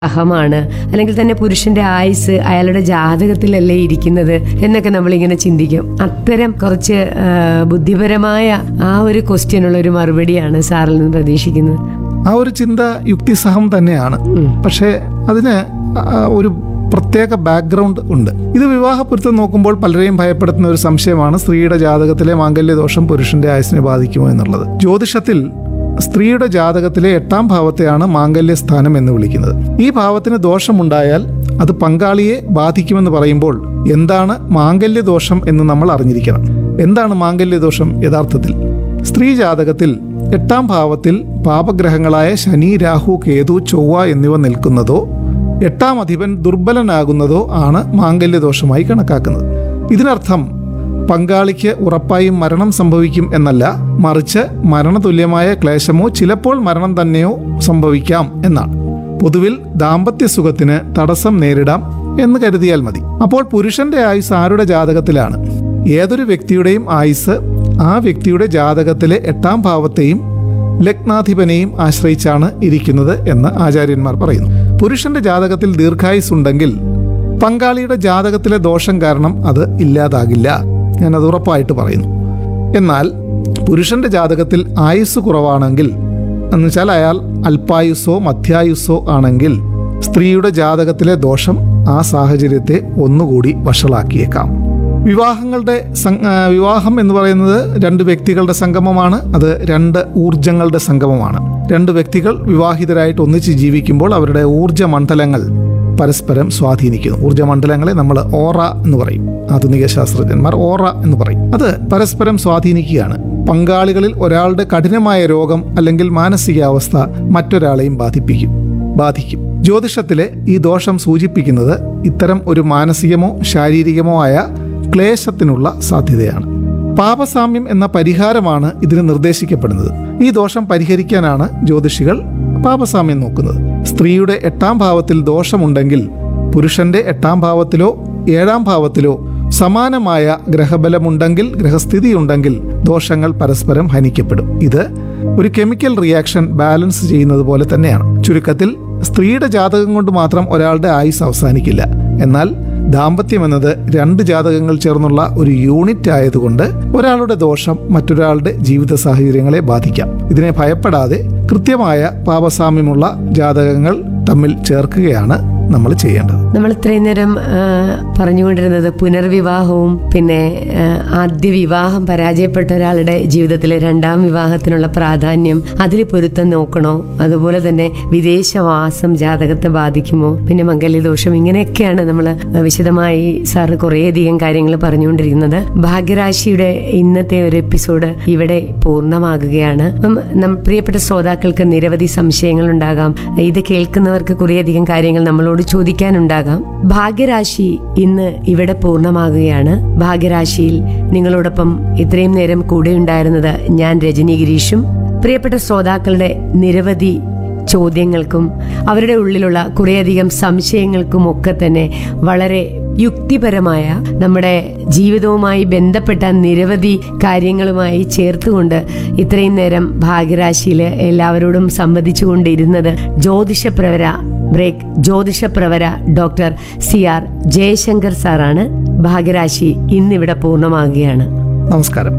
അഹമാണ് അല്ലെങ്കിൽ തന്നെ പുരുഷന്റെ ആയുസ് അയാളുടെ ജാതകത്തിലല്ലേ ഇരിക്കുന്നത് എന്നൊക്കെ നമ്മളിങ്ങനെ ചിന്തിക്കും അത്തരം കുറച്ച് ആ, ബുദ്ധിപരമായ ആ ഒരു ക്വസ്റ്റ്യനുള്ള ഒരു മറുപടിയാണ് സാറിൽ നിന്ന് പ്രതീക്ഷിക്കുന്നത് ആ ഒരു ചിന്ത യുക്തിസഹം തന്നെയാണ് പക്ഷേ അതിന് ആ ഒരു പ്രത്യേക ബാക്ക്ഗ്രൗണ്ട് ഉണ്ട് ഇത് വിവാഹപ്പൊരുത്തം നോക്കുമ്പോൾ പലരെയും ഭയപ്പെടുത്തുന്ന ഒരു സംശയമാണ് സ്ത്രീയുടെ ജാതകത്തിലെ മാംഗല്യദോഷം പുരുഷന്റെ ആയുസിനെ ബാധിക്കുമോ എന്നുള്ളത് ജ്യോതിഷത്തിൽ സ്ത്രീയുടെ ജാതകത്തിലെ എട്ടാം ഭാവത്തെയാണ് മാംഗല്യ സ്ഥാനം എന്ന് വിളിക്കുന്നത് ഈ ഭാവത്തിന് ദോഷമുണ്ടായാൽ അത് പങ്കാളിയെ ബാധിക്കുമെന്ന് പറയുമ്പോൾ എന്താണ് മാംഗല്യദോഷം എന്ന് നമ്മൾ അറിഞ്ഞിരിക്കണം എന്താണ് മാംഗല്യദോഷം യഥാർത്ഥത്തിൽ സ്ത്രീ ജാതകത്തിൽ എട്ടാം ഭാവത്തിൽ പാപഗ്രഹങ്ങളായ ശനി രാഹു കേതു ചൊവ്വ എന്നിവ നിൽക്കുന്നതോ എട്ടാം അധിപൻ ദുർബലനാകുന്നതോ ആണ് മാംഗല്യദോഷമായി കണക്കാക്കുന്നത് ഇതിനർത്ഥം പങ്കാളിക്ക് ഉറപ്പായും മരണം സംഭവിക്കും എന്നല്ല മറിച്ച് മരണതുല്യമായ ക്ലേശമോ ചിലപ്പോൾ മരണം തന്നെയോ സംഭവിക്കാം എന്നാണ് പൊതുവിൽ ദാമ്പത്യ സുഖത്തിന് തടസ്സം നേരിടാം എന്ന് കരുതിയാൽ മതി അപ്പോൾ പുരുഷന്റെ ആയുസ് ആരുടെ ജാതകത്തിലാണ് ഏതൊരു വ്യക്തിയുടെയും ആയുസ് ആ വ്യക്തിയുടെ ജാതകത്തിലെ എട്ടാം ഭാവത്തെയും ലഗ്നാധിപനെയും ആശ്രയിച്ചാണ് ഇരിക്കുന്നത് എന്ന് ആചാര്യന്മാർ പറയുന്നു പുരുഷന്റെ ജാതകത്തിൽ ദീർഘായുസ് ഉണ്ടെങ്കിൽ പങ്കാളിയുടെ ജാതകത്തിലെ ദോഷം കാരണം അത് ഇല്ലാതാകില്ല ഞാനത് ഉറപ്പായിട്ട് പറയുന്നു എന്നാൽ പുരുഷന്റെ ജാതകത്തിൽ ആയുസ് കുറവാണെങ്കിൽ എന്നുവെച്ചാൽ അയാൾ അല്പായുസ്സോ മധ്യായുസ്സോ ആണെങ്കിൽ സ്ത്രീയുടെ ജാതകത്തിലെ ദോഷം ആ സാഹചര്യത്തെ ഒന്നുകൂടി വഷളാക്കിയേക്കാം വിവാഹങ്ങളുടെ സം- ആ, വിവാഹം എന്ന് പറയുന്നത് രണ്ട് വ്യക്തികളുടെ സംഗമമാണ് അത് രണ്ട് ഊർജങ്ങളുടെ സംഗമമാണ് രണ്ട് വ്യക്തികൾ വിവാഹിതരായിട്ട് ഒന്നിച്ച് ജീവിക്കുമ്പോൾ അവരുടെ ഊർജ മണ്ഡലങ്ങൾ പരസ്പരം സ്വാധീനിക്കുന്നു ഊർജ്ജമണ്ഡലങ്ങളെ നമ്മൾ ഓറ എന്ന് പറയും ആധുനിക ശാസ്ത്രജ്ഞന്മാർ ഓറ എന്ന് പറയും അത് പരസ്പരം സ്വാധീനിക്കുകയാണ് പങ്കാളികളിൽ ഒരാളുടെ കഠിനമായ രോഗം അല്ലെങ്കിൽ മാനസികാവസ്ഥ മറ്റൊരാളെയും ബാധിപ്പിക്കും ബാധിക്കും ജ്യോതിഷത്തിലെ ഈ ദോഷം സൂചിപ്പിക്കുന്നത് ഇത്തരം ഒരു മാനസികമോ ശാരീരികമോ ആയ ക്ലേശത്തിനുള്ള സാധ്യതയാണ് പാപസാമ്യം എന്ന പരിഹാരമാണ് ഇതിന് നിർദ്ദേശിക്കപ്പെടുന്നത് ഈ ദോഷം പരിഹരിക്കാനാണ് ജ്യോതിഷികൾ പാപസാമ്യം നോക്കുന്നത് സ്ത്രീയുടെ എട്ടാം ഭാവത്തിൽ ദോഷമുണ്ടെങ്കിൽ പുരുഷന്റെ എട്ടാം ഭാവത്തിലോ ഏഴാം ഭാവത്തിലോ സമാനമായ ഗ്രഹബലമുണ്ടെങ്കിൽ ഗ്രഹസ്ഥിതിയുണ്ടെങ്കിൽ ദോഷങ്ങൾ പരസ്പരം ഹനിക്കപ്പെടും ഇത് ഒരു കെമിക്കൽ റിയാക്ഷൻ ബാലൻസ് ചെയ്യുന്നത് പോലെ തന്നെയാണ് ചുരുക്കത്തിൽ സ്ത്രീയുടെ ജാതകം കൊണ്ട് മാത്രം ഒരാളുടെ ആയുസ് അവസാനിക്കില്ല എന്നാൽ ദാമ്പത്യം എന്നത് രണ്ട് ജാതകങ്ങൾ ചേർന്നുള്ള ഒരു യൂണിറ്റ് ആയതുകൊണ്ട് ഒരാളുടെ ദോഷം മറ്റൊരാളുടെ ജീവിത സാഹചര്യങ്ങളെ ബാധിക്കാം ഇതിനെ ഭയപ്പെടാതെ കൃത്യമായ പാപസാമ്യമുള്ള ജാതകങ്ങൾ തമ്മിൽ ചേർക്കുകയാണ് നമ്മൾ ചെയ്യേണ്ടത് നമ്മൾ ഇത്രയും നേരം ആ, പറഞ്ഞുകൊണ്ടിരുന്നത് പുനർവിവാഹവും പിന്നെ ആ, ആദ്യ വിവാഹം പരാജയപ്പെട്ട ഒരാളുടെ ജീവിതത്തിലെ രണ്ടാം വിവാഹത്തിനുള്ള പ്രാധാന്യം അതിൽ പൊരുത്തം നോക്കണോ അതുപോലെ തന്നെ വിദേശവാസം ജാതകത്തെ ബാധിക്കുമോ പിന്നെ മംഗല്യദോഷം ഇങ്ങനെയൊക്കെയാണ് നമ്മൾ വിശദമായി സാറ് കുറേയധികം കാര്യങ്ങൾ പറഞ്ഞുകൊണ്ടിരിക്കുന്നത് ഭാഗ്യരാശിയുടെ ഇന്നത്തെ ഒരു എപ്പിസോഡ് ഇവിടെ പൂർണ്ണമാകുകയാണ് അപ്പം നം- പ്രിയപ്പെട്ട ശ്രോതാക്കൾക്ക് നിരവധി സംശയങ്ങൾ ഉണ്ടാകാം ഇത് കേൾക്കുന്നവർക്ക് കുറേയധികം കാര്യങ്ങൾ നമ്മളോട് ചോദിക്കാനുണ്ടാകാം ഭാഗ്യരാശി ഇന്ന് ഇവിടെ പൂർണ്ണമാകുകയാണ് ഭാഗ്യരാശിയിൽ നിങ്ങളോടൊപ്പം ഇത്രയും നേരം കൂടെ ഉണ്ടായിരുന്നത് ഞാൻ രജനി ഗിരീഷും പ്രിയപ്പെട്ട ശ്രോതാക്കളുടെ നിരവധി ചോദ്യങ്ങൾക്കും അവരുടെ ഉള്ളിലുള്ള കുറേയധികം സംശയങ്ങൾക്കും ഒക്കെ തന്നെ വളരെ യുക്തിപരമായ നമ്മുടെ ജീവിതവുമായി ബന്ധപ്പെട്ട നിരവധി കാര്യങ്ങളുമായി ചേർത്തുകൊണ്ട് ഇത്രയും നേരം ഭാഗ്യരാശിയിൽ എല്ലാവരോടും സംവദിച്ചുകൊണ്ടിരുന്നത് ജ്യോതിഷപ്രവര ബ്രേക്ക് ജ്യോതിഷപ്രവര ഡോക്ടർ സി ആർ ജയശങ്കർ സാറാണ് ഭാഗ്യരാശി ഇന്നിവിടെ പൂർണ്ണമാകുകയാണ് നമസ്കാരം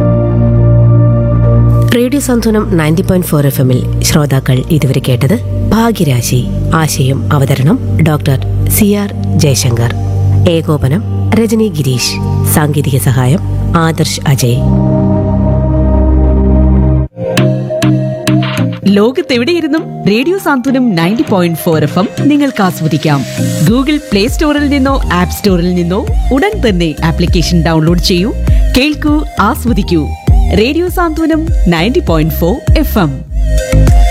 radio Santhulanam ninety point four F എമ്മിൽ ശ്രോതാക്കൾ ഇതുവരെ കേട്ടത് ഭാഗ്യരാശി ആശയം അവതരണം ഡോക്ടർ സി ആർ ജയശങ്കർ ഏകോപനം രജനി ഗിരീഷ് സാങ്കേതിക സഹായം ആദർശ് അജയ് ലോകത്തെവിടെയിരുന്നും radio Santhwanam ninety point four F M നിങ്ങൾക്ക് ആസ്വദിക്കാം ഗൂഗിൾ പ്ലേ സ്റ്റോറിൽ നിന്നോ ആപ്പ് സ്റ്റോറിൽ നിന്നോ ഉടൻ തന്നെ ആപ്ലിക്കേഷൻ ഡൗൺലോഡ് ചെയ്യൂ കേൾക്കൂ ആസ്വദിക്കൂ radio Santhwanam ninety point four F M